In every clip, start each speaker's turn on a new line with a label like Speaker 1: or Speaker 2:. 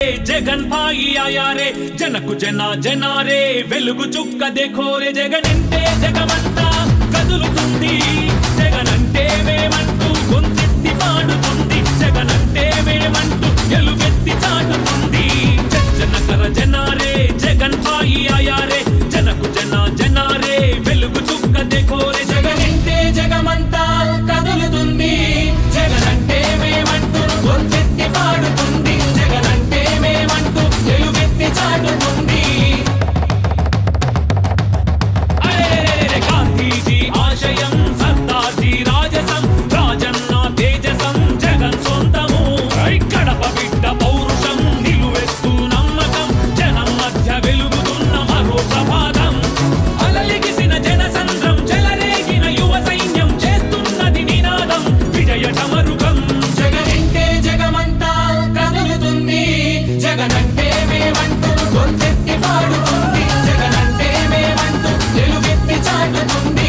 Speaker 1: జగన్ భాయి ఆయా రే జనకు జన జనారే వెలుగు చుక్క దేఖోరే జగనంటే జగమంతా కదులుతుంది జగనంటే మేమంటూ గొంతెత్తి పాడుతుంది జగనంటే మేమంటూ ఎలుగెత్తి చాటుతుంది జనకర జనారే జగన్ భాయి ఆయా రే జనకు జన జనారే వెలుగు చుక్క దేఖోరే జగనంటే జగమంతా కదులుతుంది జగనంటే మేమంటూ గొంతెత్తి పాడుతుంది జగనంటే మేమంటూ ఎలుగెత్తి చాటుతుంది అరెరెరెరె గాంధీజీ ఆశయం సర్దార్జీ రాజసం రాజన్న తేజసం జగన్ సొంతము ఐ కడప బిడ్డ పౌరుషం నిలువెత్తు నమ్మకం జనం మధ్య వెలుగుతున్న మరో ప్రభాతం అలలిగిసిన జనసంద్రం చెలరేగిన యువ సైన్యం చేస్తున్నది నినాదం విజయ టమరుకం
Speaker 2: జగనంటే జగమంతా కదులుతుంది జగనంటే మేమంటూ గొంతెత్తి పాడుతుంది జగనంటే మేమంటూ తెలుగెత్తి చాటుతుంది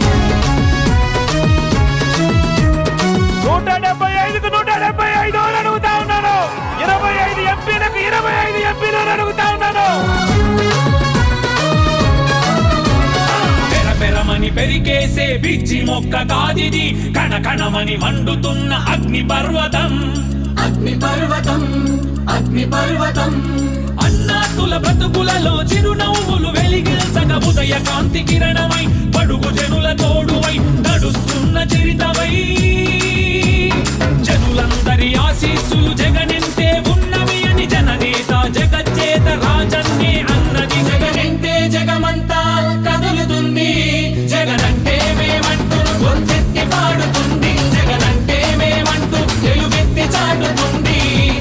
Speaker 3: నూట డెబ్బై ఐదుకు నూట డెబ్బై ఐదు అని అడుగుతా ఉన్నాను ఇరవై ఐదు ఎంపీలకు ఇరవై ఐదు ఎంపీలు అని అడుగుతా ఉన్నాను
Speaker 1: పెరపెరమని పెరికేసే బిజ్జి మొక్క కాదిది కణకణమని మండుతున్న అగ్ని పర్వతం
Speaker 2: అగ్ని పర్వతం అగ్ని పర్వతం
Speaker 1: అన్నాతుల బ్రతుకులలో చిరునవ్వులు వెలిగిల్చగ ఉదయ కాంతి కిరణమై పడుగు జనుల తోడువై నడుస్తున్న చరితవై జనులందరి ఆశీస్సులు జగనింతే ఉన్నవి అని జననేత జగజ్జేత రాజన్నే అన్నది
Speaker 2: జగనంటే జగమంతా కదులుతుంది జగనంటే మేమంటూ గొంతెత్తి పాడుతుంది జగనంటే మేమంటూ తెలుగెత్తి చాటుతుంది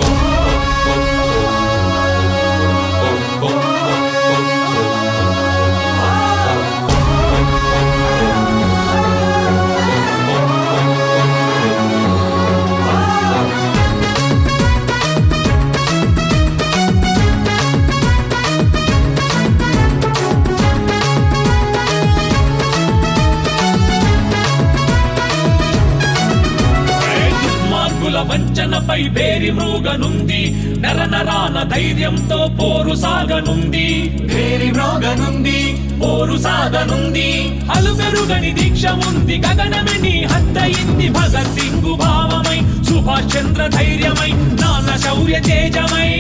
Speaker 1: దుర్మార్గుల వంచనపై వేరి మృగనుంది నర నరాన ధైర్యంతో పోరు సాగనుంది
Speaker 2: వేరి మ్రోగనుంది
Speaker 1: పోరు సాగనుంది అలుపెరుగని దీక్ష ఉంది గగనమిని హద్దయింది భగత్ సింగ్ భావమై సుభాష్ చంద్ర ధైర్యమై నాన్న శౌర్య తేజమై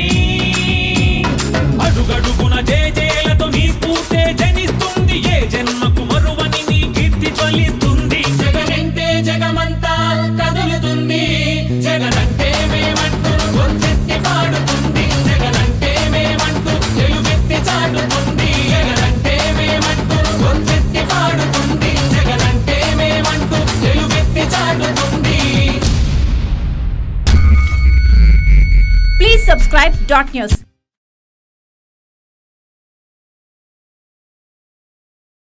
Speaker 1: అడుగడుగున జేజేలతో నీ స్ఫూర్తే జనిస్తుంది ఏ జన్మకు మరువని నీ కీర్తి ఫలిస్తుంది
Speaker 2: జగనంటే జగమంతా కదులుతుంది జగనంటే మేమంటూ గొంతెత్తి పాడుతుంది జగనంటే మేమంటూ తెలుగెత్తి చాటుతుంది జగనంటే మేమంటూ గొంతెత్తి పాడుతుంది జగనంటే మేమంటూ తెలుగెత్తి చాటుతుంది
Speaker 4: Please subscribe Dot News.